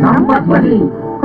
ನಮ್ಮ ಧ್ವನಿ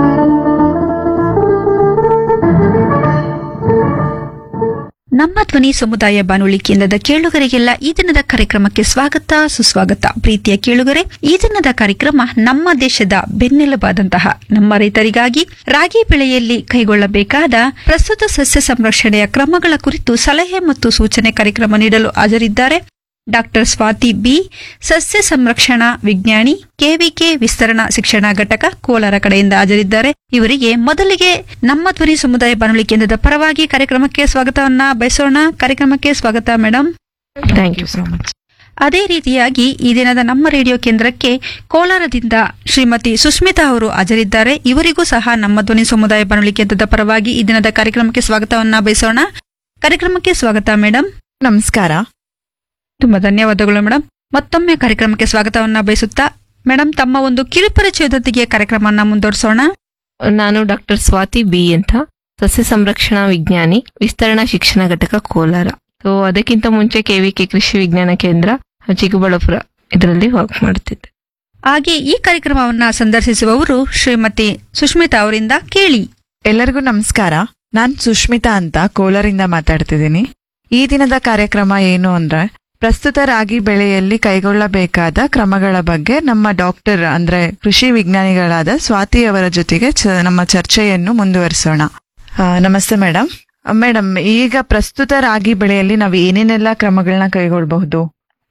ನಮ್ಮ ಧ್ವನಿ ಸಮುದಾಯ ಬಾನುಲಿ ಕೇಂದ್ರದ ಕೇಳುಗರಿಗೆಲ್ಲ ಈ ದಿನದ ಕಾರ್ಯಕ್ರಮಕ್ಕೆ ಸ್ವಾಗತ ಸುಸ್ವಾಗತ ಪ್ರೀತಿಯ ಕೇಳುಗರೆ ಈ ದಿನದ ಕಾರ್ಯಕ್ರಮ ನಮ್ಮ ದೇಶದ ಬೆನ್ನೆಲುಬಾದಂತಹ ನಮ್ಮ ರೈತರಿಗಾಗಿ ರಾಗಿ ಬೆಳೆಯಲ್ಲಿ ಕೈಗೊಳ್ಳಬೇಕಾದ ಪ್ರಸ್ತುತ ಸಸ್ಯ ಸಂರಕ್ಷಣೆಯ ಕ್ರಮಗಳ ಕುರಿತು ಸಲಹೆ ಮತ್ತು ಸೂಚನೆ ಕಾರ್ಯಕ್ರಮ ನೀಡಲು ಹಾಜರಿದ್ದಾರೆ ಡಾಕ್ಟರ್ ಸ್ವಾತಿ ಬಿ ಸಸ್ಯ ಸಂರಕ್ಷಣಾ ವಿಜ್ಞಾನಿ ಕೆವಿಕೆ ವಿಸ್ತರಣಾ ಶಿಕ್ಷಣ ಘಟಕ ಕೋಲಾರ ಕಡೆಯಿಂದ ಹಾಜರಿದ್ದಾರೆ ಇವರಿಗೆ ಮೊದಲಿಗೆ ನಮ್ಮ ಧ್ವನಿ ಸಮುದಾಯ ಬಾನುಲಿ ಕೇಂದ್ರದ ಪರವಾಗಿ ಕಾರ್ಯಕ್ರಮಕ್ಕೆ ಸ್ವಾಗತವನ್ನ ಬಯಸೋಣ ಕಾರ್ಯಕ್ರಮಕ್ಕೆ ಸ್ವಾಗತ madam thank you so much ಅದೇ ರೀತಿಯಾಗಿ ಈ ದಿನದ ನಮ್ಮ ರೇಡಿಯೋ ಕೇಂದ್ರಕ್ಕೆ ಕೋಲಾರದಿಂದ ಶ್ರೀಮತಿ ಸುಸ್ಮಿತಾ ಅವರು ಹಾಜರಿದ್ದಾರೆ ಇವರಿಗೂ ಸಹ ನಮ್ಮ ಧ್ವನಿ ಸಮುದಾಯ ಬಾನುಲಿ ಕೇಂದ್ರದ ಪರವಾಗಿ ಈ ದಿನದ ಕಾರ್ಯಕ್ರಮಕ್ಕೆ ಸ್ವಾಗತವನ್ನ ಬಯಸೋಣ ಕಾರ್ಯಕ್ರಮಕ್ಕೆ ಸ್ವಾಗತ ಮೇಡಮ್ ನಮಸ್ಕಾರ ತುಂಬಾ ಧನ್ಯವಾದಗಳು ಮೇಡಮ್ ಮತ್ತೊಮ್ಮೆ ಕಾರ್ಯಕ್ರಮಕ್ಕೆ ಸ್ವಾಗತವನ್ನ ಬಯಸುತ್ತಾ ಮೇಡಮ್ ತಮ್ಮ ಒಂದು ಕಿರುಪರಿಚಯದೊಂದಿಗೆ ಕಾರ್ಯಕ್ರಮವನ್ನ ಮುಂದುವರಿಸೋಣ ನಾನು ಡಾಕ್ಟರ್ ಸ್ವಾತಿ ಬಿ ಅಂತ ಸಸ್ಯ ಸಂರಕ್ಷಣಾ ವಿಜ್ಞಾನಿ ವಿಸ್ತರಣಾ ಶಿಕ್ಷಣ ಘಟಕ ಕೋಲಾರ ಸೊ ಅದಕ್ಕಿಂತ ಮುಂಚೆ ಕೆವಿಕೆ ಕೃಷಿ ವಿಜ್ಞಾನ ಕೇಂದ್ರ ಚಿಕ್ಕಬಳ್ಳಾಪುರ ಇದರಲ್ಲಿ ವರ್ಕ್ ಮಾಡ್ತಿದ್ದೆ ಹಾಗೆ ಈ ಕಾರ್ಯಕ್ರಮವನ್ನ ಸಂದರ್ಶಿಸುವವರು ಶ್ರೀಮತಿ ಸುಷ್ಮಿತಾ ಅವರಿಂದ ಕೇಳಿ ಎಲ್ಲರಿಗೂ ನಮಸ್ಕಾರ ನಾನ್ ಸುಷ್ಮಿತಾ ಅಂತ ಕೋಲಾರಿಂದ ಮಾತಾಡ್ತಿದ್ದೀನಿ ಈ ದಿನದ ಕಾರ್ಯಕ್ರಮ ಏನು ಅಂದ್ರೆ ಪ್ರಸ್ತುತ ರಾಗಿ ಬೆಳೆಯಲ್ಲಿ ಕೈಗೊಳ್ಳಬೇಕಾದ ಕ್ರಮಗಳ ಬಗ್ಗೆ ನಮ್ಮ ಡಾಕ್ಟರ್ ಅಂದ್ರೆ ಕೃಷಿ ವಿಜ್ಞಾನಿಗಳಾದ ಸ್ವಾತಿ ಅವರ ಜೊತೆಗೆ ಚ- ನಮ್ಮ ಚರ್ಚೆಯನ್ನು ಮುಂದುವರಿಸೋಣ ಆ, ನಮಸ್ತೆ ಮೇಡಮ್ ಮೇಡಮ್ ಈಗ ಪ್ರಸ್ತುತ ರಾಗಿ ಬೆಳೆಯಲ್ಲಿ ನಾವು ಏನೇನೆಲ್ಲ ಕ್ರಮಗಳನ್ನ ಕೈಗೊಳ್ಳಬಹುದು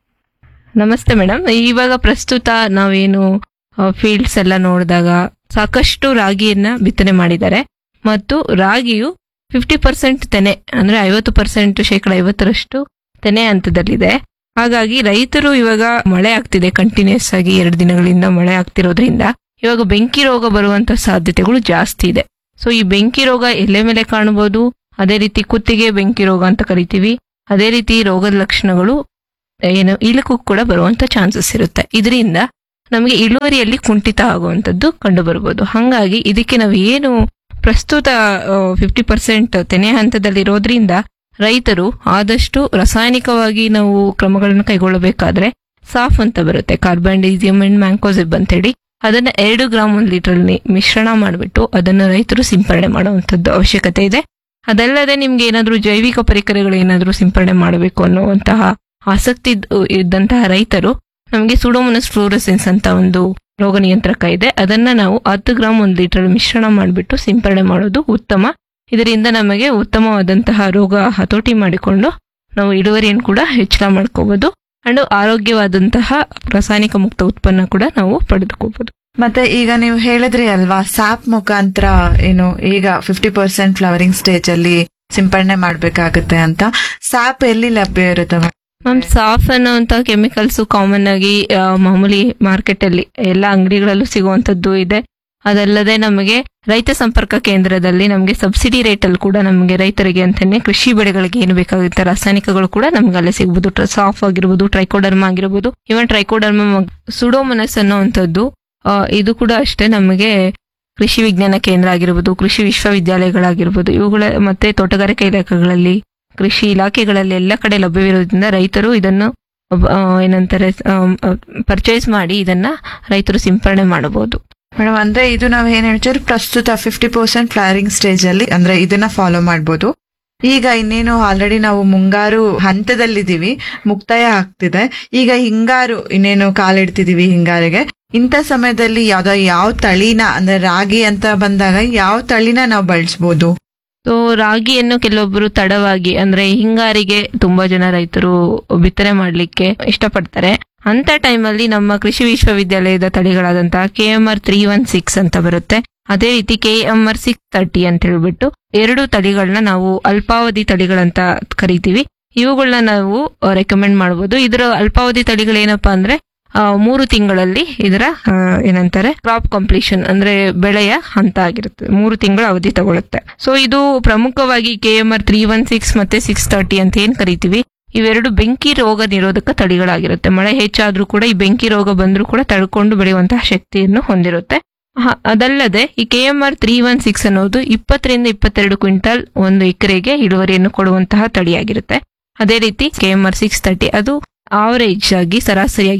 ನಮಸ್ತೆ ಮೇಡಮ್ ಇವಾಗ ಪ್ರಸ್ತುತ ನಾವೇನು ಫೀಲ್ಡ್ಸ್ ಎಲ್ಲ ನೋಡಿದಾಗ ಸಾಕಷ್ಟು ರಾಗಿಯನ್ನ ಬಿತ್ತನೆ ಮಾಡಿದ್ದಾರೆ ಮತ್ತು ರಾಗಿಯು ಫಿಫ್ಟಿ ಪರ್ಸೆಂಟ್ ತೆನೆ ಅಂದ್ರೆ ಐವತ್ತು ಪರ್ಸೆಂಟ್ ಶೇಕಡ ಐವತ್ತರಷ್ಟು ತೆನೆ ಹಂತದಲ್ಲಿದೆ ಹಾಗಾಗಿ ರೈತರು ಇವಾಗ ಮಳೆ ಆಗ್ತಿದೆ ಕಂಟಿನ್ಯೂಸ್ ಆಗಿ ಎರಡು ದಿನಗಳಿಂದ ಮಳೆ ಆಗ್ತಿರೋದ್ರಿಂದ ಇವಾಗ ಬೆಂಕಿ ರೋಗ ಬರುವಂತ ಸಾಧ್ಯತೆಗಳು ಜಾಸ್ತಿ ಇದೆ ಸೊ ಈ ಬೆಂಕಿ ರೋಗ ಎಲೆ ಮೇಲೆ ಕಾಣಬಹುದು ಅದೇ ರೀತಿ ಕುತ್ತಿಗೆ ಬೆಂಕಿ ರೋಗ ಅಂತ ಕರಿತೀವಿ ಅದೇ ರೀತಿ ರೋಗದ ಲಕ್ಷಣಗಳು ಏನು ಇಳುಕು ಕೂಡ ಬರುವಂತ ಚಾನ್ಸಸ್ ಇರುತ್ತೆ ಇದರಿಂದ ನಮಗೆ ಇಳುವರಿಯಲ್ಲಿ ಕುಂಠಿತ ಆಗುವಂತದ್ದು ಕಂಡು ಬರ್ಬೋದು ಹಾಗಾಗಿ ಇದಕ್ಕೆ ನಾವು ಏನು ಪ್ರಸ್ತುತ ಫಿಫ್ಟಿ ಪರ್ಸೆಂಟ್ ತೆನೆ ಹಂತದಲ್ಲಿರೋದ್ರಿಂದ ರೈತರು ಆದಷ್ಟು ರಾಸಾಯನಿಕವಾಗಿ ನಾವು ಕ್ರಮಗಳನ್ನು ಕೈಗೊಳ್ಳಬೇಕಾದ್ರೆ ಸಾಫ್ ಅಂತ ಬರುತ್ತೆ ಕಾರ್ಬನ್ಡಿಸಿಯಮ್ ಅಂಡ್ ಮ್ಯಾಂಕೋಸಿಬ್ ಅಂತೇಳಿ ಅದನ್ನ ಎರಡು ಗ್ರಾಮ್ ಒಂದು ಲೀಟರ್ ಮಿಶ್ರಣ ಮಾಡಿಬಿಟ್ಟು ಅದನ್ನು ರೈತರು ಸಿಂಪರಣೆ ಮಾಡುವಂತದ್ದು ಅವಶ್ಯಕತೆ ಇದೆ ಅದಲ್ಲದೆ ನಿಮ್ಗೆ ಏನಾದ್ರೂ ಜೈವಿಕ ಪರಿಕರಗಳು ಏನಾದ್ರೂ ಸಿಂಪರಣೆ ಮಾಡಬೇಕು ಅನ್ನುವಂತಹ ಆಸಕ್ತಿ ಇದ್- ಇದ್ದಂತಹ ರೈತರು ನಮಗೆ ಸುಡೋಮೊನಸ್ ಫ್ಲೋರಸೆನ್ಸ್ ಅಂತ ಒಂದು ರೋಗ ನಿಯಂತ್ರಕ ಇದೆ ಅದನ್ನ ನಾವು ಹತ್ತು ಗ್ರಾಮ್ ಒಂದು ಲೀಟರ್ ಮಿಶ್ರಣ ಮಾಡಿಬಿಟ್ಟು ಸಿಂಪರಣೆ ಮಾಡೋದು ಉತ್ತಮ ಇದರಿಂದ ನಮಗೆ ಉತ್ತಮವಾದಂತಹ ರೋಗ ಹತೋಟಿ ಮಾಡಿಕೊಂಡು ನಾವು ಇಳುವರಿಯನ್ನು ಕೂಡ ಹೆಚ್ಚಳ ಮಾಡ್ಕೋಬಹುದು ಅಂಡ್ ಆರೋಗ್ಯವಾದಂತಹ ರಾಸಾಯನಿಕ ಮುಕ್ತ ಉತ್ಪನ್ನ ಕೂಡ ನಾವು ಪಡೆದುಕೋಬಹುದು ಮತ್ತೆ ಈಗ ನೀವು ಹೇಳಿದ್ರಿ ಅಲ್ವಾ ಸ್ಯಾಪ್ ಮುಖಾಂತರ ಏನು ಈಗ ಫಿಫ್ಟಿ ಪರ್ಸೆಂಟ್ ಫ್ಲವರಿಂಗ್ ಸ್ಟೇಜ್ ಅಲ್ಲಿ ಸಿಂಪಡಣೆ ಮಾಡ್ಬೇಕಾಗುತ್ತೆ ಅಂತ ಸ್ಯಾಪ್ ಎಲ್ಲಿ ಲಭ್ಯ ಇರುತ್ತೆ madam? ಮ್ಯಾಮ್ ಸಾಫ್ ಅನ್ನುವಂತ ಕೆಮಿಕಲ್ಸ್ ಕಾಮನ್ ಆಗಿ ಆ, ಮಾಮೂಲಿ ಮಾರ್ಕೆಟ್ ಅಲ್ಲಿ ಎಲ್ಲ ಅಂಗಡಿಗಳಲ್ಲೂ ಸಿಗುವಂತದ್ದು ಇದೆ ಅದಲ್ಲದೆ ನಮಗೆ ರೈತ ಸಂಪರ್ಕ ಕೇಂದ್ರದಲ್ಲಿ ನಮಗೆ ಸಬ್ಸಿಡಿ ರೇಟ್ ಅಲ್ಲಿ ಕೂಡ ನಮಗೆ ರೈತರಿಗೆ ಅಂತಾನೆ ಕೃಷಿ ಬೆಳೆಗಳಿಗೆ ಏನು ಬೇಕಾಗುತ್ತೆ ರಾಸಾಯನಿಕಗಳು ಕೂಡ ನಮ್ಗೆ ಅಲ್ಲೇ ಸಿಗ್ಬೋದು ಟ್ರ- ಸಾಫ್ ಆಗಿರ್ಬೋದು ಟ್ರೈಕೋಡರ್ಮ ಆಗಿರ್ಬೋದು ಇವನ್ ಟ್ರೈಕೋಡರ್ಮ ಸುಡೋಮನಸ್ ಅನ್ನುವಂಥದ್ದು ಆ, ಇದು ಕೂಡ ಅಷ್ಟೇ ನಮಗೆ ಕೃಷಿ ವಿಜ್ಞಾನ ಕೇಂದ್ರ ಆಗಿರ್ಬೋದು ಕೃಷಿ ವಿಶ್ವವಿದ್ಯಾಲಯಗಳಾಗಿರ್ಬೋದು ಇವುಗಳ ಮತ್ತೆ ತೋಟಗಾರಿಕೆ ಇಲಾಖೆಗಳಲ್ಲಿ ಕೃಷಿ ಇಲಾಖೆಗಳಲ್ಲಿ ಎಲ್ಲ ಕಡೆ ಲಭ್ಯವಿರೋದ್ರಿಂದ ರೈತರು ಇದನ್ನು ಒಬ್ಬ- ಆ, ಏನಂತಾರೆ ಪರ್ಚೇಸ್ ಮಾಡಿ ಇದನ್ನ ರೈತರು ಸಿಂಪರಣೆ ಮಾಡಬಹುದು ಮೇಡಮ್ ಅಂದ್ರೆ ಇದು ನಾವು ಏನ್ ಹೇಳ್ತೀವಿ ಪ್ರಸ್ತುತ ಫಿಫ್ಟಿ ಪರ್ಸೆಂಟ್ ಫ್ಲವರಿಂಗ್ ಸ್ಟೇಜ್ ಅಲ್ಲಿ ಅಂದ್ರೆ ಇದನ್ನ ಫಾಲೋ ಮಾಡ್ಬೋದು ಈಗ ಇನ್ನೇನು ಆಲ್ರೆಡಿ ನಾವು ಮುಂಗಾರು ಹಂತದಲ್ಲಿದ್ದೀವಿ ಮುಕ್ತಾಯ ಆಗ್ತಿದೆ ಈಗ ಹಿಂಗಾರು ಇನ್ನೇನು ಕಾಲಿಡ್ತಿದೀವಿ ಹಿಂಗಾರಿಗೆ ಇಂಥ ಸಮಯದಲ್ಲಿ ಯಾವ್ದೋ ಯಾವ ತಳಿನ ಅಂದ್ರೆ ರಾಗಿ ಅಂತ ಬಂದಾಗ ಯಾವ ತಳಿನ ನಾವು ಬಳಸ್ಬೋದು ಸೊ ರಾಗಿಯನ್ನು ಕೆಲವೊಬ್ಬರು ತಡವಾಗಿ ಅಂದ್ರೆ ಹಿಂಗಾರಿಗೆ ತುಂಬಾ ಜನ ರೈತರು ಬಿತ್ತನೆ ಮಾಡ್ಲಿಕ್ಕೆ ಇಷ್ಟಪಡ್ತಾರೆ ಅಂತ ಟೈಮಲ್ಲಿ ನಮ್ಮ ಕೃಷಿ ವಿಶ್ವವಿದ್ಯಾಲಯದ ತಳಿಗಳಾದಂತಹ K M R three one six ಅಂತ ಬರುತ್ತೆ ಅದೇ ರೀತಿ K M R six thirty ಅಂತ ಹೇಳ್ಬಿಟ್ಟು ಎರಡು ತಳಿಗಳನ್ನ ನಾವು ಅಲ್ಪಾವಧಿ ತಳಿಗಳಂತ ಕರಿತೀವಿ ಇವುಗಳನ್ನ ನಾವು ರೆಕಮೆಂಡ್ ಮಾಡಬಹುದು ಇದರ ಅಲ್ಪಾವಧಿ ತಳಿಗಳೇನಪ್ಪಾ ಅಂದ್ರೆ ಆ, ಮೂರು ತಿಂಗಳಲ್ಲಿ ಇದರ ಆ, ಏನಂತಾರೆ ಕ್ರಾಪ್ ಕಂಪ್ಲೀಷನ್ ಅಂದ್ರೆ ಬೆಳೆಯ ಹಂತ ಆಗಿರುತ್ತೆ ಮೂರು ತಿಂಗಳ ಅವಧಿ ತಗೊಳುತ್ತೆ ಸೊ ಇದು ಪ್ರಮುಖವಾಗಿ K M R three one six ಮತ್ತೆ ಸಿಕ್ಸ್ ತರ್ಟಿ ಅಂತ ಏನ್ ಕರಿತೀವಿ ಇವೆರಡು ಬೆಂಕಿ ರೋಗ ನಿರೋಧಕ ತಳಿಗಳಾಗಿರುತ್ತೆ ಮಳೆ ಹೆಚ್ಚಾದ್ರೂ ಕೂಡ ಈ ಬೆಂಕಿ ರೋಗ ಬಂದ್ರೂ ಕೂಡ ತಡ್ಕೊಂಡು ಬೆಳೆಯುವಂತಹ ಶಕ್ತಿಯನ್ನು ಹೊಂದಿರುತ್ತೆ ಹ- ಅದಲ್ಲದೆ ಈ K M R three one six ಅನ್ನೋದು ಇಪ್ಪತ್ತರಿಂದ ಇಪ್ಪತ್ತೆರಡು ಕ್ವಿಂಟಲ್ ಒಂದು ಎಕರೆಗೆ ಇಳುವರಿಯನ್ನು ಕೊಡುವಂತಹ ತಳಿಯಾಗಿರುತ್ತೆ ಅದೇ ರೀತಿ K M R six thirty ಅದು ಆವರೇಜ್ ಆಗಿ ಸರಾಸರಿಯಾಗಿ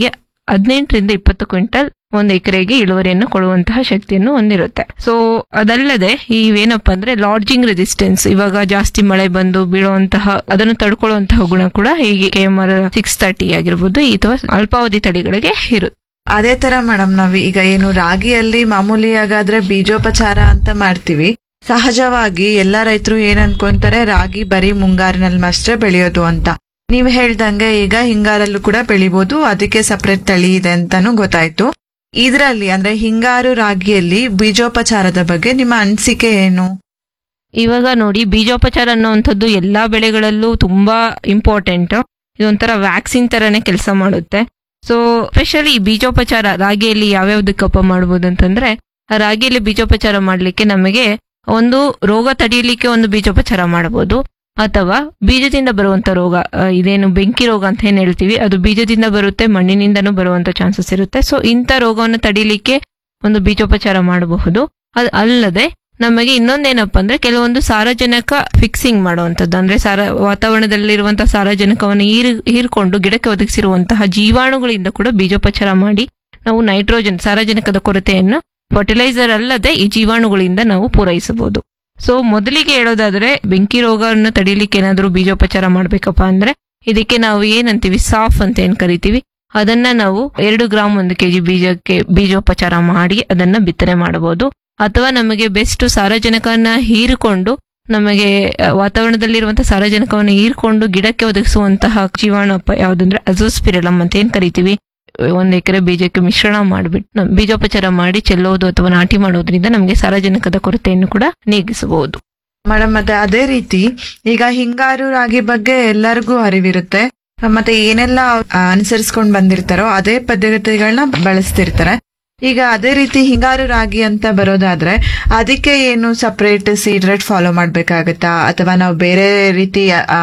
ಹದಿನೆಂಟರಿಂದ ಇಪ್ಪತ್ತು ಕ್ವಿಂಟಲ್ ಒಂದು ಎಕರೆಗೆ ಇಳುವರಿಯನ್ನು ಕೊಡುವಂತಹ ಶಕ್ತಿಯನ್ನು ಹೊಂದಿರುತ್ತೆ ಸೊ ಅದಲ್ಲದೆ ಇವೇನಪ್ಪ ಅಂದ್ರೆ ಲಾಡ್ಜಿಂಗ್ ರೆಸಿಸ್ಟೆನ್ಸ್ ಇವಾಗ ಜಾಸ್ತಿ ಮಳೆ ಬಂದು ಬೀಳುವಂತಹ ಅದನ್ನು ತಡ್ಕೊಳ್ಳುವಂತಹ ಗುಣ ಕೂಡ ಹೀಗೆ K M R six thirty ಆಗಿರ್ಬೋದು ಅಥವಾ ಅಲ್ಪಾವಧಿ ತಳಿಗಳಿಗೆ ಇರುತ್ತೆ ಅದೇ ತರ ಮೇಡಮ್ ನಾವ್ ಈಗ ಏನು ರಾಗಿಯಲ್ಲಿ ಮಾಮೂಲಿಯಾಗಾದ್ರೆ ಬೀಜೋಪಚಾರ ಅಂತ ಮಾಡ್ತೀವಿ ಸಹಜವಾಗಿ ಎಲ್ಲಾ ರೈತರು ಏನ್ ಅನ್ಕೊಂತಾರೆ ರಾಗಿ ಬರೀ ಮುಂಗಾರಿನಲ್ಲಿ ಅಷ್ಟೇ ಬೆಳೆಯೋದು ಅಂತ ನೀವ್ ಹೇಳ್ದಂಗೆ ಈಗ ಹಿಂಗಾರಲ್ಲೂ ಕೂಡ ಬೆಳಿಬೋದು ಅದಕ್ಕೆ ಸಪರೇಟ್ ತಳಿ ಇದೆ ಅಂತಾನು ಗೊತ್ತಾಯ್ತು ಇದ್ರಲ್ಲಿ ಅಂದ್ರೆ ಹಿಂಗಾರು ರಾಗಿಯಲ್ಲಿ ಬೀಜೋಪಚಾರದ ಬಗ್ಗೆ ನಿಮ್ಮ ಅನಿಸಿಕೆ ಏನು ಇವಾಗ ನೋಡಿ ಬೀಜೋಪಚಾರ ಅನ್ನುವಂಥದ್ದು ಎಲ್ಲಾ ಬೆಳೆಗಳಲ್ಲೂ ತುಂಬಾ ಇಂಪಾರ್ಟೆಂಟ್ ಇದೊಂಥರ ವ್ಯಾಕ್ಸಿನ್ ತರನೇ ಕೆಲಸ ಮಾಡುತ್ತೆ ಸೊ ಸ್ಪೆಷಲಿ ಬೀಜೋಪಚಾರ ರಾಗಿಯಲ್ಲಿ ಯಾವ್ಯಾವ್ದಕ್ಕಪ್ಪ ಮಾಡ್ಬೋದು ಅಂತಂದ್ರೆ ಆ ರಾಗಿಯಲ್ಲಿ ಬೀಜೋಪಚಾರ ಮಾಡ್ಲಿಕ್ಕೆ ನಮಗೆ ಒಂದು ರೋಗ ತಡೆಯಲಿಕ್ಕೆ ಒಂದು ಬೀಜೋಪಚಾರ ಮಾಡಬಹುದು ಅಥವಾ ಬೀಜದಿಂದ ಬರುವಂತ ರೋಗ ಆ, ಇದೇನು ಬೆಂಕಿ ರೋಗ ಅಂತ ಏನ್ ಹೇಳ್ತೀವಿ ಅದು ಬೀಜದಿಂದ ಬರುತ್ತೆ ಮಣ್ಣಿನಿಂದನೂ ಬರುವಂತ ಚಾನ್ಸಸ್ ಇರುತ್ತೆ ಸೊ ಇಂಥ ರೋಗವನ್ನು ತಡೀಲಿಕ್ಕೆ ಒಂದು ಬೀಜೋಪಚಾರ ಮಾಡಬಹುದು ಅದು ಅಲ್ಲದೆ ನಮಗೆ ಇನ್ನೊಂದೇನಪ್ಪ ಅಂದ್ರೆ ಕೆಲವೊಂದು ಸಾರಜನಕ ಫಿಕ್ಸಿಂಗ್ ಮಾಡುವಂತದ್ದು ಅಂದ್ರೆ ಸಾರ ವಾತಾವರಣದಲ್ಲಿರುವಂತಹ ಸಾರಜನಕವನ್ನು ಹೀರ್ ಹೀರ್ಕೊಂಡು ಗಿಡಕ್ಕೆ ಒದಗಿಸಿರುವಂತಹ ಜೀವಾಣುಗಳಿಂದ ಕೂಡ ಬೀಜೋಪಚಾರ ಮಾಡಿ ನಾವು ನೈಟ್ರೋಜನ್ ಸಾರಜನಕದ ಕೊರತೆಯನ್ನು ಫರ್ಟಿಲೈಸರ್ ಅಲ್ಲದೆ ಈ ಜೀವಾಣುಗಳಿಂದ ನಾವು ಪೂರೈಸಬಹುದು ಸೊ ಮೊದಲಿಗೆ ಹೇಳೋದಾದ್ರೆ ಬೆಂಕಿ ರೋಗವನ್ನು ತಡೀಲಿಕ್ಕೆ ಏನಾದರೂ ಬೀಜೋಪಚಾರ ಮಾಡ್ಬೇಕಪ್ಪ ಅಂದ್ರೆ ಇದಕ್ಕೆ ನಾವು ಏನಂತೀವಿ ಸಾಫ್ ಅಂತ ಏನ್ ಕರಿತೀವಿ ಅದನ್ನ ನಾವು ಎರಡು ಗ್ರಾಮ್ ಒಂದು ಕೆಜಿ ಬೀಜಕ್ಕೆ ಬೀಜೋಪಚಾರ ಮಾಡಿ ಅದನ್ನ ಬಿತ್ತನೆ ಮಾಡಬಹುದು ಅಥವಾ ನಮಗೆ ಬೆಸ್ಟ್ ಸಾರಜನಕವನ್ನ ಹೀರಿಕೊಂಡು ನಮಗೆ ಆ, ವಾತಾವರಣದಲ್ಲಿರುವಂತಹ ಸಾರಜನಕವನ್ನು ಹೀರ್ಕೊಂಡು ಗಿಡಕ್ಕೆ ಒದಗಿಸುವಂತಹ ಜೀವಾಣು ಯಾವ್ದಂದ್ರೆ ಅಜೋಸ್ಪಿರಲಮ್ ಅಂತ ಏನ್ ಕರಿತೀವಿ ಒಂದ್ ಎಕರೆ ಬೀಜಕ್ಕೆ ಮಿಶ್ರಣ ಮಾಡಿಬಿಟ್ಟು ಬೀಜೋಪಚಾರ ಮಾಡಿ ಚೆಲ್ಲೋದು ಅಥವಾ ನಾಟಿ ಮಾಡೋದ್ರಿಂದ ನಮಗೆ ಸಾರಜನಕದ ಕೊರತೆಯನ್ನು ಕೂಡ ನೀಗಿಸಬಹುದು ಮೇಡಮ್ ಮತ್ತೆ ಅದೇ ರೀತಿ ಈಗ ಹಿಂಗಾರು ರಾಗಿ ಬಗ್ಗೆ ಎಲ್ಲರಿಗೂ ಅರಿವಿರುತ್ತೆ ಮತ್ತೆ ಏನೆಲ್ಲ ಅನುಸರಿಸ್ಕೊಂಡ್ ಬಂದಿರ್ತಾರೋ ಅದೇ ಪದ್ಧತಿಗಳನ್ನ ಬಳಸ್ತಿರ್ತಾರೆ ಈಗ ಅದೇ ರೀತಿ ಹಿಂಗಾರು ರಾಗಿ ಅಂತ ಬರೋದಾದ್ರೆ ಅದಕ್ಕೆ ಏನು ಸಪರೇಟ್ ಸೀಡ್ ರೇಟ್ ಫಾಲೋ ಮಾಡ್ಬೇಕಾಗತ್ತಾ ಅಥವಾ ನಾವು ಬೇರೆ ರೀತಿ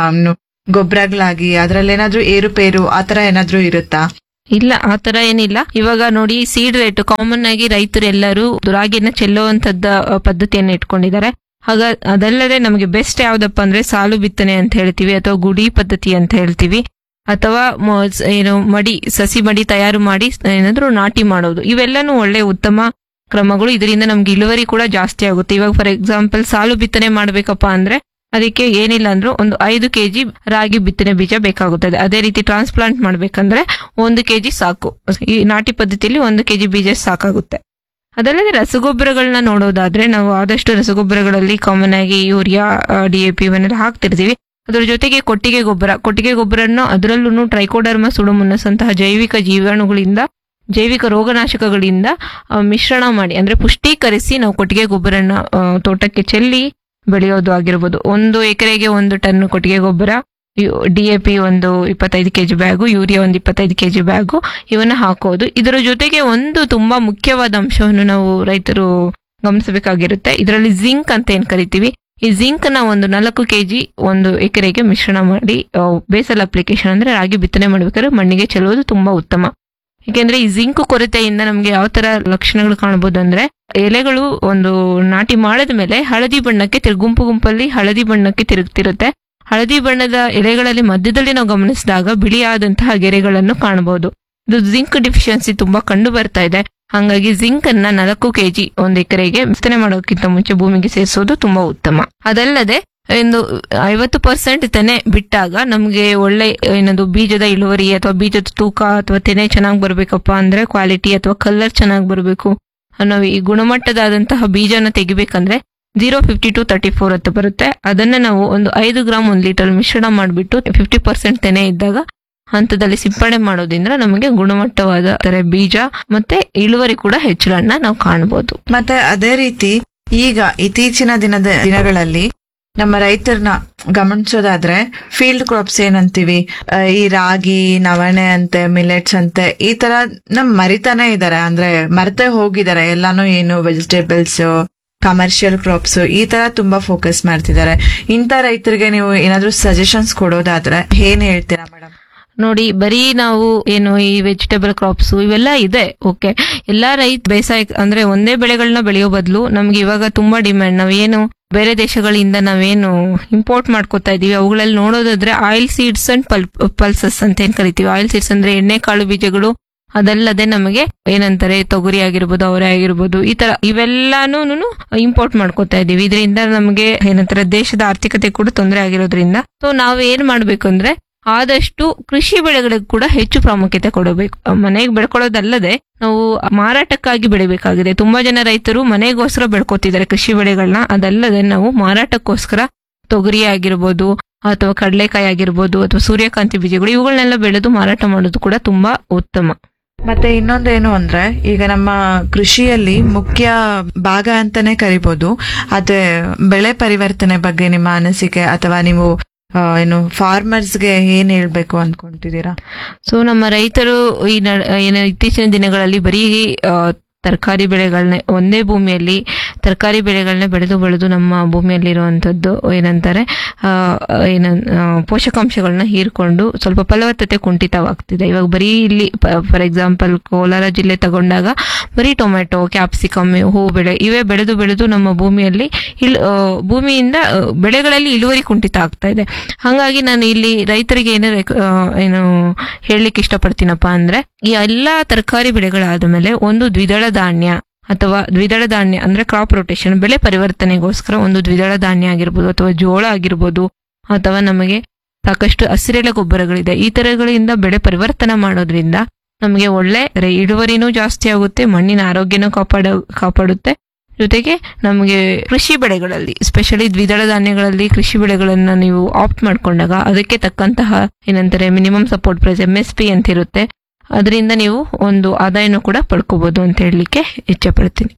ಗೊಬ್ಬರಗಳಾಗಿ ಅದ್ರಲ್ಲೇನಾದ್ರೂ ಏರುಪೇರು ಆತರ ಏನಾದ್ರೂ ಇರುತ್ತಾ ಇಲ್ಲ ಆ ತರ ಏನಿಲ್ಲ ಇವಾಗ ನೋಡಿ ಸೀಡ್ ರೇಟ್ ಕಾಮನ್ ಆಗಿ ರೈತರು ಎಲ್ಲರೂ ರಾಗಿನ ಚೆಲ್ಲುವಂತದ್ದ ಅ, ಪದ್ಧತಿಯನ್ನು ಇಟ್ಕೊಂಡಿದ್ದಾರೆ ಹಾಗ ಅದಲ್ಲದೆ ನಮಗೆ ಬೆಸ್ಟ್ ಯಾವ್ದಪ್ಪ ಅಂದ್ರೆ ಸಾಲು ಬಿತ್ತನೆ ಅಂತ ಹೇಳ್ತೀವಿ ಅಥವಾ ಗುಡಿ ಪದ್ಧತಿ ಅಂತ ಹೇಳ್ತೀವಿ ಅಥವಾ ಮ- ಸ- ಏನು ಮಡಿ ಸಸಿ ಮಡಿ ತಯಾರು ಮಾಡಿ ಏನಾದ್ರು ನಾಟಿ ಮಾಡೋದು ಇವೆಲ್ಲನೂ ಒಳ್ಳೆ ಉತ್ತಮ ಕ್ರಮಗಳು ಇದರಿಂದ ನಮ್ಗೆ ಇಳುವರಿ ಕೂಡ ಜಾಸ್ತಿ ಆಗುತ್ತೆ ಇವಾಗ ಫಾರ್ ಎಕ್ಸಾಂಪಲ್ ಸಾಲು ಬಿತ್ತನೆ ಮಾಡ್ಬೇಕಪ್ಪ ಅಂದ್ರೆ ಅದಕ್ಕೆ ಏನಿಲ್ಲ ಅಂದ್ರೂ ಒಂದು ಐದು ಕೆಜಿ ರಾಗಿ ಬಿತ್ತನೆ ಬೀಜ ಬೇಕಾಗುತ್ತದೆ ಅದೇ ರೀತಿ ಟ್ರಾನ್ಸ್ಪ್ಲಾಂಟ್ ಮಾಡ್ಬೇಕಂದ್ರೆ ಒಂದು ಕೆಜಿ ಸಾಕು ಈ ನಾಟಿ ಪದ್ಧತಿಯಲ್ಲಿ ಒಂದು ಕೆಜಿ ಬೀಜ ಸಾಕಾಗುತ್ತೆ ಅದಲ್ಲದೆ ರಸಗೊಬ್ಬರಗಳನ್ನ ನೋಡೋದಾದ್ರೆ ನಾವು ಆದಷ್ಟು ರಸಗೊಬ್ಬರಗಳಲ್ಲಿ ಕಾಮನ್ ಆಗಿ ಯೂರಿಯಾ ಡಿ ಎ ಪಿ ಇವನ್ನೆಲ್ಲ ಹಾಕ್ತಿರ್ತೀವಿ ಅದರ ಜೊತೆಗೆ ಕೊಟ್ಟಿಗೆ ಗೊಬ್ಬರ ಕೊಟ್ಟಿಗೆ ಗೊಬ್ಬರನ್ನು ಅದರಲ್ಲೂ ಟ್ರೈಕೋಡರ್ಮ ಸುಡುಮುನ್ನಸ್ ಅಂತಹ ಜೈವಿಕ ಜೀವಾಣುಗಳಿಂದ ಜೈವಿಕ ರೋಗನಾಶಕಗಳಿಂದ ಆ, ಮಿಶ್ರಣ ಮಾಡಿ ಅಂದ್ರೆ ಪುಷ್ಟೀಕರಿಸಿ ನಾವು ಕೊಟ್ಟಿಗೆ ಗೊಬ್ಬರನ ಆ, ತೋಟಕ್ಕೆ ಚೆಲ್ಲಿ ಬೆಳೆಯೋದು ಆಗಿರ್ಬೋದು ಒಂದು ಎಕರೆಗೆ ಒಂದು ಟನ್ ಕೊಟ್ಟಿಗೆ ಗೊಬ್ಬರ ಡಿ ಎ ಪಿ ಒಂದು ಇಪ್ಪತ್ತೈದು ಕೆಜಿ ಬ್ಯಾಗು ಯೂರಿಯಾ ಒಂದು ಇಪ್ಪತ್ತೈದು ಕೆಜಿ ಬ್ಯಾಗು ಇವನ್ನ ಹಾಕೋದು ಇದರ ಜೊತೆಗೆ ಒಂದು ತುಂಬಾ ಮುಖ್ಯವಾದ ಅಂಶವನ್ನು ನಾವು ರೈತರು ಗಮನಿಸಬೇಕಾಗಿರುತ್ತೆ ಇದರಲ್ಲಿ ಜಿಂಕ್ ಅಂತ ಏನ್ ಕರಿತೀವಿ ಈ ಜಿಂಕ್ ನ ಒಂದು ನಾಲ್ಕು ಕೆಜಿ ಒಂದು ಎಕರೆಗೆ ಮಿಶ್ರಣ ಮಾಡಿ ಆ, ಬೇಸಲ್ ಅಪ್ಲಿಕೇಶನ್ ಅಂದ್ರೆ ರಾಗಿ ಬಿತ್ತನೆ ಮಾಡ್ಬೇಕಾದ್ರೆ ಮಣ್ಣಿಗೆ ಚೆಲ್ಲುವುದು ತುಂಬಾ ಉತ್ತಮ ಯಾಕೆಂದ್ರೆ ಈ ಜಿಂಕ್ ಕೊರತೆಯಿಂದ ನಮ್ಗೆ ಯಾವ ತರ ಲಕ್ಷಣಗಳು ಕಾಣಬಹುದು ಅಂದ್ರೆ ಎಲೆಗಳು ಒಂದು ನಾಟಿ ಮಾಡಿದ ಮೇಲೆ ಹಳದಿ ಬಣ್ಣಕ್ಕೆ ತಿರು ಗುಂಪು ಗುಂಪಲ್ಲಿ ಹಳದಿ ಬಣ್ಣಕ್ಕೆ ತಿರುಗ್ತಿರುತ್ತೆ ಹಳದಿ ಬಣ್ಣದ ಎಲೆಗಳಲ್ಲಿ ಮಧ್ಯದಲ್ಲಿ ನಾವು ಗಮನಿಸಿದಾಗ ಬಿಳಿಯಾದಂತಹ ಗೆರೆಗಳನ್ನು ಕಾಣಬಹುದು ಇದು ಜಿಂಕ್ ಡಿಫಿಷಿಯನ್ಸಿ ತುಂಬಾ ಕಂಡು ಬರ್ತಾ ಇದೆ ಹಾಗಾಗಿ ಜಿಂಕ್ ಅನ್ನ ನಾಲ್ಕು ಕೆಜಿ ಒಂದು ಎಕರೆಗೆ ಬಿತ್ತನೆ ಮಾಡೋಕ್ಕಿಂತ ಮುಂಚೆ ಭೂಮಿಗೆ ಸೇರಿಸೋದು ತುಂಬಾ ಉತ್ತಮ ಅದಲ್ಲದೆ ಒಂದು ಐವತ್ತು ಪರ್ಸೆಂಟ್ ತೆನೆ ಬಿಟ್ಟಾಗ ನಮ್ಗೆ ಒಳ್ಳೆ ಏನದು ಬೀಜದ ಇಳುವರಿ ಅಥವಾ ಬೀಜದ ತೂಕ ಅಥವಾ ತೆನೆ ಚೆನ್ನಾಗಿ ಬರ್ಬೇಕಪ್ಪ ಅಂದ್ರೆ ಕ್ವಾಲಿಟಿ ಅಥವಾ ಕಲರ್ ಚೆನ್ನಾಗಿ ಬರಬೇಕು ನಾವು ಈ ಗುಣಮಟ್ಟದಾದಂತಹ ಬೀಜನ ತೆಗಿಬೇಕಂದ್ರೆ zero fifty two thirty four ಅಂತ ಬರುತ್ತೆ ಅದನ್ನ ನಾವು ಒಂದು ಐದು ಗ್ರಾಮ್ ಒಂದು ಲೀಟರ್ ಮಿಶ್ರಣ ಮಾಡಿಬಿಟ್ಟು ಫಿಫ್ಟಿ ಪರ್ಸೆಂಟ್ ತೆನೆ ಇದ್ದಾಗ ಹಂತದಲ್ಲಿ ಸಿಂಪಡಣೆ ಮಾಡೋದ್ರಿಂದ ನಮಗೆ ಗುಣಮಟ್ಟವಾದ ತರ ಬೀಜ ಮತ್ತೆ ಇಳುವರಿ ಕೂಡ ಹೆಚ್ಚಳನ್ನ ನಾವು ಕಾಣಬಹುದು ಮತ್ತೆ ಅದೇ ರೀತಿ ಈಗ ಇತ್ತೀಚಿನ ದಿನದ ದಿನಗಳಲ್ಲಿ ನಮ್ಮ ರೈತರನ್ನ ಗಮನಿಸೋದಾದ್ರೆ ಫೀಲ್ಡ್ ಕ್ರಾಪ್ಸ್ ಏನಂತೀವಿ ಆ, ಈ ರಾಗಿ ನವಣೆ ಅಂತೆ ಮಿಲೆಟ್ಸ್ ಅಂತೆ ಈ ತರ ನಮ್ ಮರಿತಾನೆ ಇದಾರೆ ಅಂದ್ರೆ ಮರೆತೇ ಹೋಗಿದ್ದಾರೆ ಎಲ್ಲಾನು ಏನು ವೆಜಿಟೇಬಲ್ಸ್ ಕಮರ್ಷಿಯಲ್ ಕ್ರಾಪ್ಸ್ ಈ ತರ ತುಂಬಾ ಫೋಕಸ್ ಮಾಡ್ತಿದ್ದಾರೆ ಇಂಥ ರೈತರಿಗೆ ನೀವು ಏನಾದ್ರೂ ಸಜೆಷನ್ಸ್ ಕೊಡೋದಾದ್ರೆ ಏನ್ ಹೇಳ್ತೀರಾ ಮೇಡಮ್ ನೋಡಿ ಬರೀ ನಾವು ಏನು ಈ ವೆಜಿಟೇಬಲ್ ಕ್ರಾಪ್ಸ್ ಇವೆಲ್ಲ ಇದೆ ಓಕೆ ಎಲ್ಲಾ ರೈತ ಬೇಸಾಯ ಅಂದ್ರೆ ಒಂದೇ ಬೆಳೆಗಳನ್ನ ಬೆಳೆಯೋ ಬದಲು ನಮ್ಗೆ ಇವಾಗ ತುಂಬಾ ಡಿಮ್ಯಾಂಡ್ ನಾವೇನು ಬೇರೆ ದೇಶಗಳಿಂದ ನಾವೇನು ಇಂಪೋರ್ಟ್ ಮಾಡ್ಕೋತಾ ಇದೀವಿ ಅವುಗಳಲ್ಲಿ ನೋಡೋದಾದ್ರೆ oil seeds and pul pulses ಅಂತ ಏನ್ ಕರಿತೀವಿ ಆಯಿಲ್ ಸೀಡ್ಸ್ ಅಂದ್ರೆ ಎಣ್ಣೆ ಕಾಳು ಬೀಜಗಳು ಅದಲ್ಲದೆ ನಮಗೆ ಏನಂತಾರೆ ತೊಗರಿ ಆಗಿರ್ಬೋದು ಅವರೆ ಆಗಿರ್ಬೋದು ಈ ತರ ಇವೆಲ್ಲಾನು ಇಂಪೋರ್ಟ್ ಮಾಡ್ಕೋತಾ ಇದೀವಿ ಇದರಿಂದ ನಮಗೆ ಏನಂತಾರೆ ದೇಶದ ಆರ್ಥಿಕತೆ ಕೂಡ ತೊಂದರೆ ಆಗಿರೋದ್ರಿಂದ ಸೊ ನಾವು ಏನ್ ಮಾಡ್ಬೇಕು ಅಂದ್ರೆ ಆದಷ್ಟು ಕೃಷಿ ಬೆಳೆಗಳಿಗೆ ಕೂಡ ಹೆಚ್ಚು ಪ್ರಾಮುಖ್ಯತೆ ಕೊಡಬೇಕು ಮನೆಗೆ ಬೆಳ್ಕೊಳ್ಳೋದಲ್ಲದೆ ನಾವು ಮಾರಾಟಕ್ಕಾಗಿ ಬೆಳಿಬೇಕಾಗಿದೆ ತುಂಬಾ ಜನ ರೈತರು ಮನೆಗೋಸ್ಕರ ಬೆಳ್ಕೊತಿದ್ದಾರೆ ಕೃಷಿ ಬೆಳೆಗಳನ್ನ ಅದಲ್ಲದೆ ನಾವು ಮಾರಾಟಕ್ಕೋಸ್ಕರ ತೊಗರಿ ಆಗಿರ್ಬೋದು ಅಥವಾ ಕಡಲೆಕಾಯಿ ಆಗಿರ್ಬೋದು ಅಥವಾ ಸೂರ್ಯಕಾಂತಿ ಬೀಜಗಳು ಇವುಗಳನ್ನೆಲ್ಲ ಬೆಳೆದು ಮಾರಾಟ ಮಾಡೋದು ಕೂಡ ತುಂಬಾ ಉತ್ತಮ ಮತ್ತೆ ಇನ್ನೊಂದೇನು ಅಂದ್ರೆ ಈಗ ನಮ್ಮ ಕೃಷಿಯಲ್ಲಿ ಮುಖ್ಯ ಭಾಗ ಅಂತಾನೆ ಕರಿಬಹುದು ಅದೇ ಬೆಳೆ ಪರಿವರ್ತನೆ ಬಗ್ಗೆ ನಿಮ್ಮ ಅನಿಸಿಕೆ ಅಥವಾ ನೀವು ಆ, ಏನು ಫಾರ್ಮರ್ಸ್ಗೆ ಏನ್ ಹೇಳ್ಬೇಕು ಅನ್ಕೊಂತಿದ್ದೀರಾ ಸೊ ನಮ್ಮ ರೈತರು ಈ ನ- ಏನು ಇತ್ತೀಚಿನ ದಿನಗಳಲ್ಲಿ ಬರೀ ತರಕಾರಿ ಬೆಳೆಗಳನ್ನೇ ಒಂದೇ ಭೂಮಿಯಲ್ಲಿ ತರಕಾರಿ ಬೆಳೆಗಳನ್ನೇ ಬೆಳೆದು ಬೆಳೆದು ನಮ್ಮ ಭೂಮಿಯಲ್ಲಿರುವಂಥದ್ದು ಏನಂತಾರೆ ಆ, ಏನ ಆ, ಪೋಷಕಾಂಶಗಳನ್ನ ಹೀರ್ಕೊಂಡು ಸ್ವಲ್ಪ ಫಲವತ್ತತೆ ಕುಂಠಿತವಾಗ್ತಿದೆ ಇವಾಗ ಬರೀ ಇಲ್ಲಿ ಫಾರ್ ಎಕ್ಸಾಂಪಲ್ ಕೋಲಾರ ಜಿಲ್ಲೆ ತಗೊಂಡಾಗ ಬರೀ ಟೊಮೆಟೊ ಕ್ಯಾಪ್ಸಿಕಮ್ ಹೂ ಬೆಳೆ ಇವೇ ಬೆಳೆದು ಬೆಳೆದು ನಮ್ಮ ಭೂಮಿಯಲ್ಲಿ ಇಳ್ ಆ, ಭೂಮಿಯಿಂದ ಆ, ಬೆಳೆಗಳಲ್ಲಿ ಇಳುವರಿ ಕುಂಠಿತ ಆಗ್ತಾ ಇದೆ ಹಾಗಾಗಿ ನಾನು ಇಲ್ಲಿ ರೈತರಿಗೆ ಏನು ರೆಕ್- ಆ, ಏನು ಹೇಳಲಿಕ್ಕೆ ಇಷ್ಟಪಡ್ತೀನಪ್ಪ ಅಂದ್ರೆ ಈ ಎಲ್ಲಾ ತರಕಾರಿ ಬೆಳೆಗಳಾದ ಮೇಲೆ ಒಂದು ದ್ವಿದಳ ಧಾನ್ಯ ಅಥವಾ ದ್ವಿದಳ ಧಾನ್ಯ ಅಂದ್ರೆ ಕ್ರಾಪ್ ರೊಟೇಷನ್ ಬೆಳೆ ಪರಿವರ್ತನೆಗೋಸ್ಕರ ಒಂದು ದ್ವಿದಳ ಧಾನ್ಯ ಆಗಿರ್ಬೋದು ಅಥವಾ ಜೋಳ ಆಗಿರ್ಬೋದು ಅಥವಾ ನಮಗೆ ಸಾಕಷ್ಟು ಹಸಿರೆಲೆ ಗೊಬ್ಬರಗಳಿದೆ ಈ ತರಗಳಿಂದ ಬೆಳೆ ಪರಿವರ್ತನೆ ಮಾಡೋದ್ರಿಂದ ನಮಗೆ ಒಳ್ಳೆ ರೆ- ಇಳುವರಿನೂ ಜಾಸ್ತಿ ಆಗುತ್ತೆ ಮಣ್ಣಿನ ಆರೋಗ್ಯನೂ ಕಾಪಾಡ ಕಾಪಾಡುತ್ತೆ ಜೊತೆಗೆ ನಮಗೆ ಕೃಷಿ ಬೆಳೆಗಳಲ್ಲಿ ಸ್ಪೆಷಲಿ ದ್ವಿದಳ ಧಾನ್ಯಗಳಲ್ಲಿ ಕೃಷಿ ಬೆಳೆಗಳನ್ನ ನೀವು ಆಪ್ಟ್ ಮಾಡ್ಕೊಂಡಾಗ ಅದಕ್ಕೆ ತಕ್ಕಂತಹ ಏನಂತಾರೆ minimum support price M S P ಅಂತ ಇರುತ್ತೆ ಅದರಿಂದ ನೀವು ಒಂದು ಆದಾಯನೂ ಕೂಡ ಪಡ್ಕೋಬಹುದು ಅಂತ ಹೇಳಲಿಕ್ಕೆ ಇಚ್ಛೆ ಪಡ್ತೀನಿ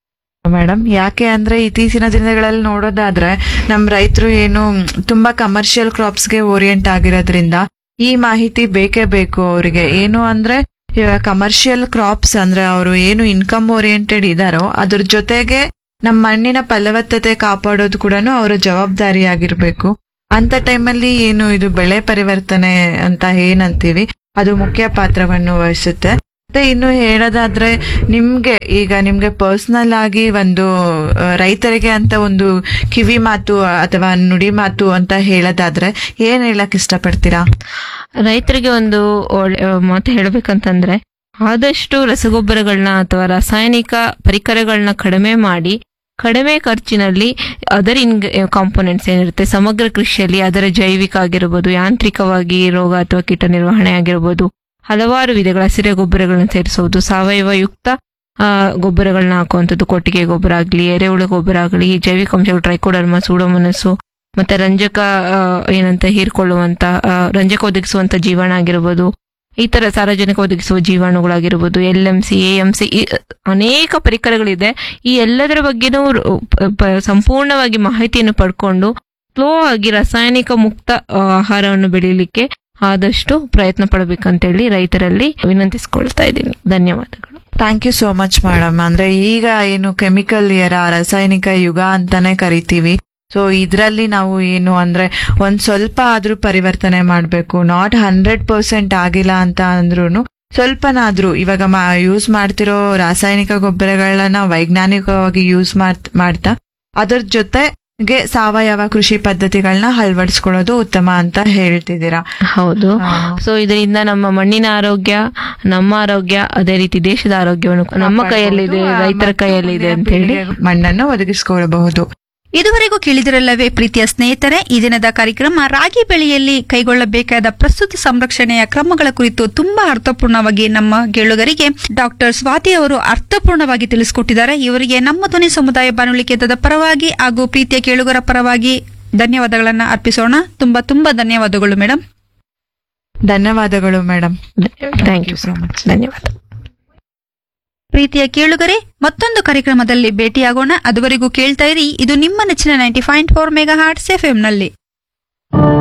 ಮೇಡಮ್ ಯಾಕೆ ಅಂದ್ರೆ ಇತ್ತೀಚಿನ ದಿನಗಳಲ್ಲಿ ನೋಡೋದಾದ್ರೆ ನಮ್ ರೈತರು ಏನು ಮ್, ತುಂಬಾ ಕಮರ್ಷಿಯಲ್ ಕ್ರಾಪ್ಸ್ಗೆ ಓರಿಯೆಂಟ್ ಆಗಿರೋದ್ರಿಂದ ಈ ಮಾಹಿತಿ ಬೇಕೇ ಬೇಕು ಅವರಿಗೆ ಏನು ಅಂದ್ರೆ ಕಮರ್ಷಿಯಲ್ ಕ್ರಾಪ್ಸ್ ಅಂದ್ರೆ ಅವರು ಏನು ಇನ್ಕಮ್ ಓರಿಯೆಂಟೆಡ್ ಇದಾರೋ ಅದ್ರ ಜೊತೆಗೆ ನಮ್ಮ ಮಣ್ಣಿನ ಫಲವತ್ತತೆ ಕಾಪಾಡೋದು ಕೂಡ ಅವರ ಜವಾಬ್ದಾರಿ ಆಗಿರ್ಬೇಕು ಅಂತ ಟೈಮಲ್ಲಿ ಏನು ಇದು ಬೆಳೆ ಪರಿವರ್ತನೆ ಅಂತ ಏನಂತೀವಿ ಅದು ಮುಖ್ಯ ಪಾತ್ರವನ್ನು ವಹಿಸುತ್ತೆ ಮತ್ತೆ ಇನ್ನು ಹೇಳೋದಾದ್ರೆ ನಿಮ್ಗೆ ಈಗ ನಿಮ್ಗೆ ಪರ್ಸನಲ್ ಆಗಿ ಒಂದು ಆ, ರೈತರಿಗೆ ಅಂತ ಒಂದು ಕಿವಿ ಮಾತು ಅಥವಾ ನುಡಿ ಮಾತು ಅಂತ ಹೇಳೋದಾದ್ರೆ ಏನ್ ಹೇಳಕ್ ಇಷ್ಟಪಡ್ತೀರಾ ರೈತರಿಗೆ ಒಂದು ಒಳ್ಳೆ ಮಾತು ಹೇಳ್ಬೇಕಂತಂದ್ರೆ ಆದಷ್ಟು ರಸಗೊಬ್ಬರಗಳನ್ನ ಅಥವಾ ರಾಸಾಯನಿಕ ಪರಿಕರಗಳನ್ನ ಕಡಿಮೆ ಮಾಡಿ ಕಡಿಮೆ ಖರ್ಚಿನಲ್ಲಿ ಅದರ ಇನ್ ಕಾಂಪೋನೆಂಟ್ಸ್ ಏನಿರುತ್ತೆ ಸಮಗ್ರ ಕೃಷಿಯಲ್ಲಿ ಅದರ ಜೈವಿಕ ಆಗಿರ್ಬೋದು ಯಾಂತ್ರಿಕವಾಗಿ ರೋಗ ಅಥವಾ ಕೀಟ ನಿರ್ವಹಣೆ ಆಗಿರ್ಬೋದು ಹಲವಾರು ವಿಧಗಳ ಹಸಿರೆ ಗೊಬ್ಬರಗಳನ್ನ ಸೇರಿಸೋದು ಸಾವಯವ ಯುಕ್ತ ಆ, ಗೊಬ್ಬರಗಳನ್ನ ಹಾಕುವಂಥದ್ದು ಕೊಟ್ಟಿಗೆ ಗೊಬ್ಬರ ಆಗಲಿ ಎರೆಹುಳು ಗೊಬ್ಬರ ಆಗಲಿ ಜೈವಿಕ ಅಂಶಗಳು ಟ್ರೈಕೋಡರ್ಮ ಸೂಡೋಮನಸ್ಸು ಮತ್ತೆ ರಂಜಕ ಆ, ಏನಂತ ಹೀರ್ಕೊಳ್ಳುವಂತ ಆ, ರಂಜಕ ಒದಗಿಸುವಂತ ಜೀವಾಣು ಆಗಿರ್ಬೋದು ಈ ತರ ಸಾರ್ವಜನಿಕ ಒದಗಿಸುವ ಜೀವಾಣುಗಳಾಗಿರ್ಬೋದು L M C A M C ಅನೇಕ ಪರಿಕರಗಳಿದೆ ಈ ಎಲ್ಲದರ ಬಗ್ಗೆನೂ ರು- ಪ- ಪ- ಸಂಪೂರ್ಣವಾಗಿ ಮಾಹಿತಿಯನ್ನು ಪಡ್ಕೊಂಡು ಸ್ಲೋ ಆಗಿ ರಾಸಾಯನಿಕ ಮುಕ್ತ ಆ, ಆಹಾರವನ್ನು ಬೆಳೀಲಿಕ್ಕೆ ಆದಷ್ಟು ಪ್ರಯತ್ನ ಪಡಬೇಕಂತೇಳಿ ರೈತರಲ್ಲಿ ವಿನಂತಿಸ್ಕೊಳ್ತಾ ಇದ್ದೀನಿ ಧನ್ಯವಾದಗಳು thank you so much madam ಅಂದ್ರೆ ಈಗ ಏನು ಕೆಮಿಕಲ್ ಇಯರ ರಾಸಾಯನಿಕ ಯುಗ ಅಂತಾನೆ ಕರಿತೀವಿ ಸೊ ಇದ್ರಲ್ಲಿ ನಾವು ಏನು ಅಂದ್ರೆ ಒಂದ್ ಸ್ವಲ್ಪ ಆದ್ರೂ ಪರಿವರ್ತನೆ ಮಾಡ್ಬೇಕು ನಾಟ್ ಹಂಡ್ರೆಡ್ ಪರ್ಸೆಂಟ್ ಆಗಿಲ್ಲ ಅಂತ ಅಂದ್ರೂ ಸ್ವಲ್ಪನಾದ್ರೂ ಇವಾಗ ಯೂಸ್ ಮಾಡ್ತಿರೋ ರಾಸಾಯನಿಕ ಗೊಬ್ಬರಗಳನ್ನ ವೈಜ್ಞಾನಿಕವಾಗಿ ಯೂಸ್ ಮಾಡ್ತಾ ಅದ್ರ ಜೊತೆಗೆ ಸಾವಯವ ಕೃಷಿ ಪದ್ಧತಿಗಳನ್ನ ಅಳವಡಿಸ್ಕೊಳ್ಳೋದು ಉತ್ತಮ ಅಂತ ಹೇಳ್ತಿದ್ದೀರಾ ಹೌದು ಆ, ಸೊ ಇದರಿಂದ ನಮ್ಮ ಮಣ್ಣಿನ ಆರೋಗ್ಯ ನಮ್ಮ ಆರೋಗ್ಯ ಅದೇ ರೀತಿ ದೇಶದ ಆರೋಗ್ಯವನ್ನು ನಮ್ಮ ಕೈಯಲ್ಲಿದೆ ಕಾಪಾಡ್ಬೋದು. ರೈತರ ಮತ್ತು ಕೈಯಲ್ಲಿದೆ ಅಂತ ಹೇಳಿ ಪೀಳಿಗೆಗೆ ಮಣ್ಣನ್ನು ಒದಗಿಸಿಕೊಳ್ಳಬಹುದು ಇದುವರೆಗೂ ಕೇಳಿದಿರಲ್ಲವೇ ಪ್ರೀತಿಯ ಸ್ನೇಹಿತರೆ ಈ ದಿನದ ಕಾರ್ಯಕ್ರಮ ರಾಗಿ ಬೆಳೆಯಲ್ಲಿ ಕೈಗೊಳ್ಳಬೇಕಾದ ಪ್ರಸ್ತುತ ಸಂರಕ್ಷಣೆಯ ಕ್ರಮಗಳ ಕುರಿತು ತುಂಬಾ ಅರ್ಥಪೂರ್ಣವಾಗಿ ನಮ್ಮ ಕೇಳುಗರಿಗೆ ಡಾಕ್ಟರ್ ಸ್ವಾತಿ ಅವರು ಅರ್ಥಪೂರ್ಣವಾಗಿ ತಿಳಿಸಿಕೊಟ್ಟಿದ್ದಾರೆ ಇವರಿಗೆ ನಮ್ಮ ಧ್ವನಿ ಸಮುದಾಯ ಬಾನುಲಿ ಕೇಂದ್ರದ ಪರವಾಗಿ ಹಾಗೂ ಪ್ರೀತಿಯ ಕೇಳುಗರ ಪರವಾಗಿ ಧನ್ಯವಾದಗಳನ್ನ ಅರ್ಪಿಸೋಣ ತುಂಬಾ ತುಂಬಾ ಧನ್ಯವಾದಗಳು ಮೇಡಮ್ ಧನ್ಯವಾದಗಳು madam thank you so much ಧನ್ಯವಾದ ಪ್ರೀತಿಯ ಕೇಳುಗರೆ ಮತ್ತೊಂದು ಕಾರ್ಯಕ್ರಮದಲ್ಲಿ ಭೇಟಿಯಾಗೋಣ ಅದುವರೆಗೂ ಕೇಳ್ತಾ ಇರಿ ಇದು ನಿಮ್ಮ ನೆಚ್ಚಿನ ninety point four mega hertz ಎಫ್ಎಂನಲ್ಲಿ